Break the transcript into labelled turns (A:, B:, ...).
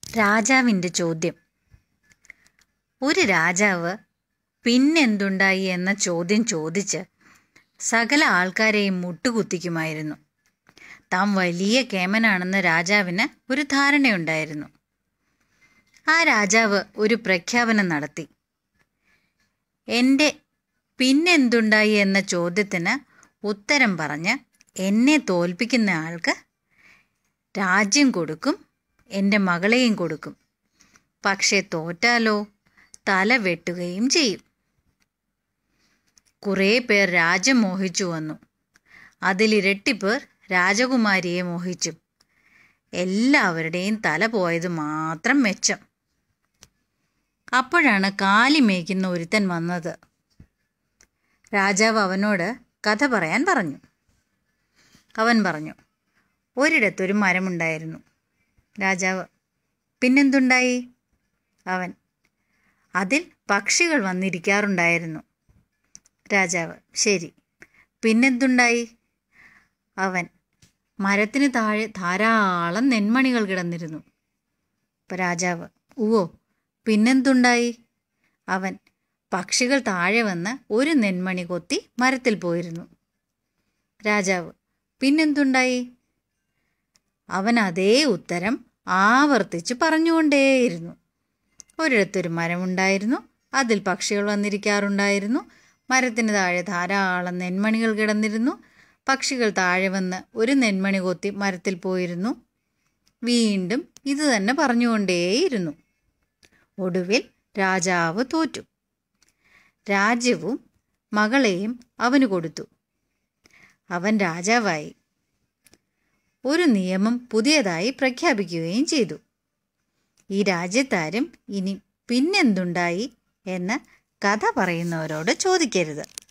A: രാജാവിൻ്റെ ചോദ്യം ഒരു രാജാവ് പിന്നെന്തുണ്ടായി എന്ന ചോദ്യം ചോദിച്ച് സകല ആൾക്കാരെയും മുട്ടുകുത്തിക്കുമായിരുന്നു താൻ വലിയ കേമനാണെന്ന് രാജാവിന് ഒരു ധാരണയുണ്ടായിരുന്നു ആ രാജാവ് ഒരു പ്രഖ്യാപനം നടത്തി എൻ്റെ പിന്നെന്തുണ്ടായി എന്ന ചോദ്യത്തിന് ഉത്തരം പറഞ്ഞ് എന്നെ തോൽപ്പിക്കുന്ന ആൾക്ക് രാജ്യം കൊടുക്കും എൻ്റെ മകളെയും കൊടുക്കും പക്ഷേ തോറ്റാലോ തല വെട്ടുകയും ചെയ്യും കുറേ പേർ രാജ്യം മോഹിച്ചു വന്നു അതിലിരട്ടി പേർ രാജകുമാരിയെ മോഹിച്ചു എല്ലാവരുടെയും തല പോയത് മാത്രം മെച്ചം അപ്പോഴാണ് കാലി മേയ്ക്കുന്ന ഒരുത്തൻ വന്നത് രാജാവ് അവനോട് കഥ പറയാൻ പറഞ്ഞു അവൻ പറഞ്ഞു ഒരിടത്തൊരു മരമുണ്ടായിരുന്നു രാജാവ് പിന്നെന്തുണ്ടായി അവൻ അതിൽ പക്ഷികൾ വന്നിരിക്കാറുണ്ടായിരുന്നു രാജാവ് ശരി പിന്നെന്തുണ്ടായി അവൻ മരത്തിന് താഴെ ധാരാളം നെന്മണികൾ കിടന്നിരുന്നു ഇപ്പം രാജാവ് ഉവോ പിന്നെന്തുണ്ടായി അവൻ പക്ഷികൾ താഴെ വന്ന് ഒരു നെന്മണി കൊത്തി മരത്തിൽ പോയിരുന്നു രാജാവ് പിന്നെന്തുണ്ടായി അവൻ അതേ ഉത്തരം ആവർത്തിച്ച് പറഞ്ഞുകൊണ്ടേയിരുന്നു ഒരിടത്തൊരു മരമുണ്ടായിരുന്നു അതിൽ പക്ഷികൾ വന്നിരിക്കാറുണ്ടായിരുന്നു മരത്തിന് താഴെ ധാരാളം നെന്മണികൾ കിടന്നിരുന്നു പക്ഷികൾ താഴെ വന്ന് ഒരു നെന്മണി കൊത്തി മരത്തിൽ പോയിരുന്നു വീണ്ടും ഇത് തന്നെ പറഞ്ഞുകൊണ്ടേയിരുന്നു ഒടുവിൽ രാജാവ് തോറ്റു രാജ്യവും മകളെയും അവന് കൊടുത്തു അവൻ രാജാവായി ഒരു നിയമം പുതിയതായി പ്രഖ്യാപിക്കുകയും ചെയ്തു ഈ രാജ്യത്താരും ഇനി പിന്നെന്തുണ്ടായി എന്ന് കഥ പറയുന്നവരോട് ചോദിക്കരുത്